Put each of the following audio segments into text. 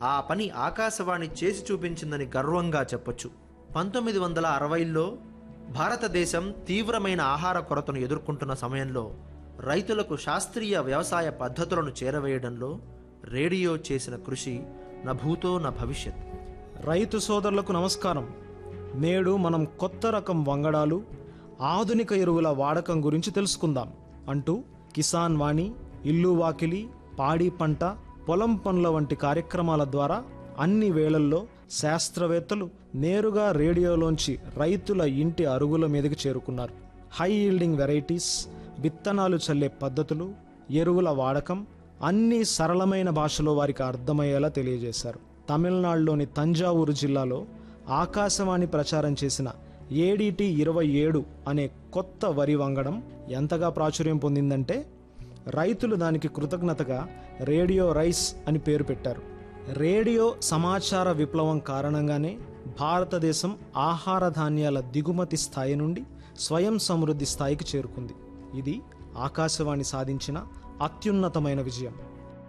ఆ పని ఆకాశవాణి చేసి చూపించిందని గర్వంగా చెప్పొచ్చు పంతొమ్మిది వందల అరవైలో భారతదేశం తీవ్రమైన ఆహార కొరతను ఎదుర్కొంటున్న సమయంలో రైతులకు శాస్త్రీయ వ్యవసాయ పద్ధతులను చేరవేయడంలో రేడియో చేసిన కృషి నా భూతో నా భవిష్యత్ రైతు సోదరులకు నమస్కారం నేడు మనం కొత్త రకం వంగడాలు ఆధునిక ఎరువుల వాడకం గురించి తెలుసుకుందాం అంటూ కిసాన్ వాణి ఇల్లు వాకిలి పాడి పంట పొలం పనుల వంటి కార్యక్రమాల ద్వారా అన్ని వేళల్లో శాస్త్రవేత్తలు నేరుగా రేడియోలోంచి రైతుల ఇంటి అరుగుల మీదకి చేరుకున్నారు హై ఈల్డింగ్ వెరైటీస్ విత్తనాలు చల్లే పద్ధతులు ఎరువుల వాడకం అన్నీ సరళమైన భాషలో వారికి అర్థమయ్యేలా తెలియజేశారు తమిళనాడులోని తంజావూరు జిల్లాలో ఆకాశవాణి ప్రచారం చేసిన ఏడిటి ఇరవై ఏడు అనే కొత్త వరి వంగడం ఎంతగా ప్రాచుర్యం పొందిందంటే రైతులు దానికి కృతజ్ఞతగా రేడియో రైస్ అని పేరు పెట్టారు రేడియో సమాచార విప్లవం కారణంగానే భారతదేశం ఆహార ధాన్యాల దిగుమతి స్థాయి నుండి స్వయం సమృద్ధి స్థాయికి చేరుకుంది ఇది ఆకాశవాణి సాధించిన అత్యున్నతమైన విజయం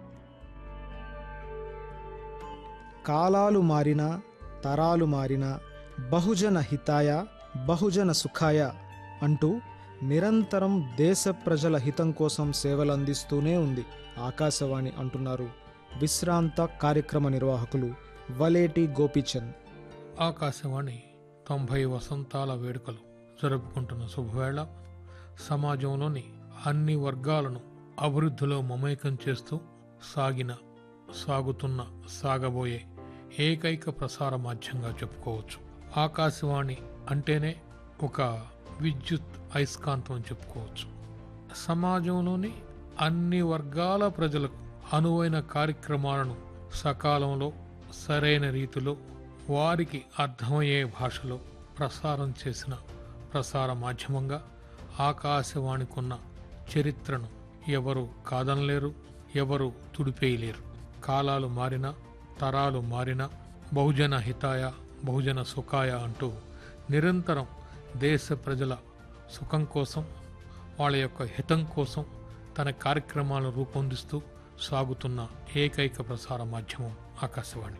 కాలాలు మారినా తరాలు మారినా బహుజన హితాయ బహుజన సుఖాయ అంటూ నిరంతరం దేశ ప్రజల హితం కోసం సేవలు అందిస్తూనే ఉంది ఆకాశవాణి అంటున్నారు విశ్రాంత కార్యక్రమ నిర్వాహకులు వలేటి గోపీచంద్ ఆకాశవాణి తొంభై వసంతాల వేడుకలు జరుపుకుంటున్న శుభవేళ సమాజంలోని అన్ని వర్గాలను అభివృద్ధిలో మమేకం చేస్తూ సాగిన సాగుతున్న సాగబోయే ఏకైక ప్రసార మాధ్యంగా చెప్పుకోవచ్చు ఆకాశవాణి అంటేనే ఒక విద్యుత్ అయస్కాంతం అని చెప్పుకోవచ్చు సమాజంలోని అన్ని వర్గాల ప్రజలకు అనువైన కార్యక్రమాలను సకాలంలో సరైన రీతిలో వారికి అర్థమయ్యే భాషలో ప్రసారం చేసిన ప్రసార మాధ్యమంగా ఆకాశవాణికున్న చరిత్రను ఎవరు కాదనలేరు ఎవరు తుడిపేయలేరు కాలాలు మారినా తరాలు మారినా బహుజన హితాయ బహుజన సుఖాయ అంటూ నిరంతరం దేశ ప్రజల సుఖం కోసం వాళ్ళ యొక్క హితం కోసం తన కార్యక్రమాలను రూపొందిస్తూ సాగుతున్న ఏకైక ప్రసార మాధ్యమం ఆకాశవాణి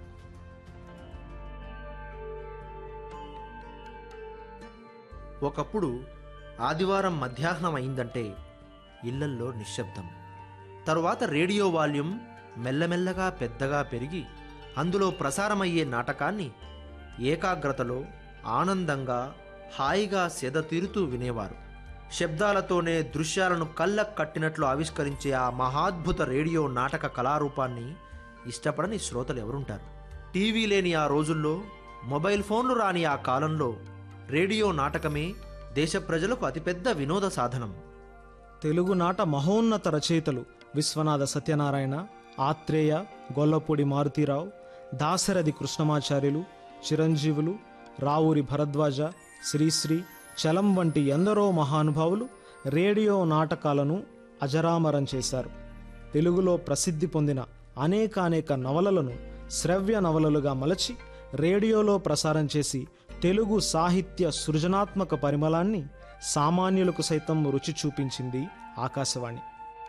ఒకప్పుడు ఆదివారం మధ్యాహ్నం అయిందంటే ఇళ్లల్లో నిశ్శబ్దం తరువాత రేడియో వాల్యూమ్ మెల్లమెల్లగా పెద్దగా పెరిగి అందులో ప్రసారమయ్యే నాటకాన్ని ఏకాగ్రతలో ఆనందంగా హాయిగా సెదతీరుతూ వినేవారు శబ్దాలతోనే దృశ్యాలను కళ్ళకు కట్టినట్లు ఆవిష్కరించే ఆ మహాద్భుత రేడియో నాటక కళారూపాన్ని ఇష్టపడని శ్రోతలు ఎవరుంటారు టీవీ లేని ఆ రోజుల్లో మొబైల్ ఫోన్లు రాని ఆ కాలంలో రేడియో నాటకమే దేశ ప్రజలకు అతిపెద్ద వినోద సాధనం తెలుగునాట మహోన్నత రచయితలు విశ్వనాథ సత్యనారాయణ ఆత్రేయ గొల్లపూడి మారుతీరావు దాశరథి కృష్ణమాచార్యులు చిరంజీవులు రావూరి భరద్వాజ శ్రీశ్రీ చలం వంటి ఎందరో మహానుభావులు రేడియో నాటకాలను అజరామరం చేశారు తెలుగులో ప్రసిద్ధి పొందిన అనేకానేక నవలలను శ్రవ్య నవలలుగా మలచి రేడియోలో ప్రసారం చేసి తెలుగు సాహిత్య సృజనాత్మక పరిమళాన్ని సామాన్యులకు సైతం రుచి చూపించింది ఆకాశవాణి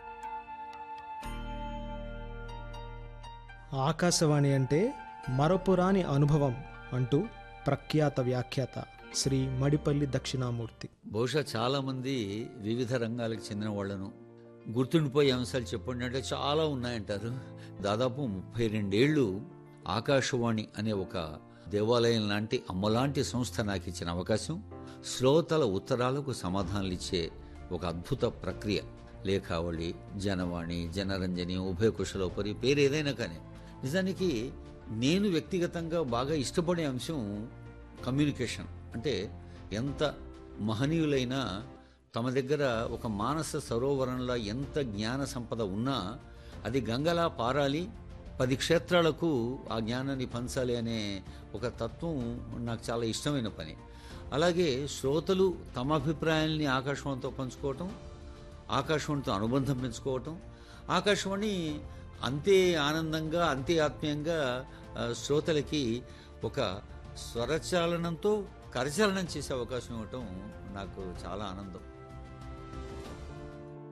ఆకాశవాణి అంటే మరపురాని అనుభవం అంటూ ప్రఖ్యాత వ్యాఖ్యాత శ్రీ మడిపల్లి దక్షిణామూర్తి బహుశా చాలామంది వివిధ రంగాలకు చెందిన వాళ్ళను గుర్తుండిపోయే అంశాలు చెప్పండి అంటే చాలా ఉన్నాయంటారు దాదాపు ముప్పై రెండేళ్లు ఆకాశవాణి అనే ఒక దేవాలయం లాంటి అమ్మలాంటి సంస్థ నాకు ఇచ్చిన అవకాశం శ్రోతల ఉత్తరాలకు సమాధానాలు ఇచ్చే ఒక అద్భుత ప్రక్రియ లేఖావళి జనవాణి జనరంజని ఉభయ కుశలోపరి పేరు ఏదైనా కానీ నిజానికి నేను వ్యక్తిగతంగా బాగా ఇష్టపడే అంశం కమ్యూనికేషన్ అంటే ఎంత మహనీయులైనా తమ దగ్గర ఒక మానస సరోవరంలో ఎంత జ్ఞాన సంపద ఉన్నా అది గంగలా పారాలి పది క్షేత్రాలకు ఆ జ్ఞానాన్ని పంచాలి అనే ఒక తత్వం నాకు చాలా ఇష్టమైన పని అలాగే శ్రోతలు తమ అభిప్రాయాల్ని ఆకాశవాణితో పంచుకోవటం ఆకాశవాణితో అనుబంధం పెంచుకోవటం ఆకాశవాణి అంతే ఆనందంగా అంతే ఆత్మీయంగా ఆ, శ్రోతలకి ఒక స్వరచాలనంతో కరచాలనం చేసే అవకాశం ఇవ్వటం నాకు చాలా ఆనందం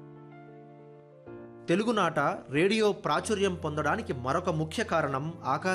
తెలుగునాట రేడియో ప్రాచుర్యం పొందడానికి మరొక ముఖ్య కారణం ఆకాశ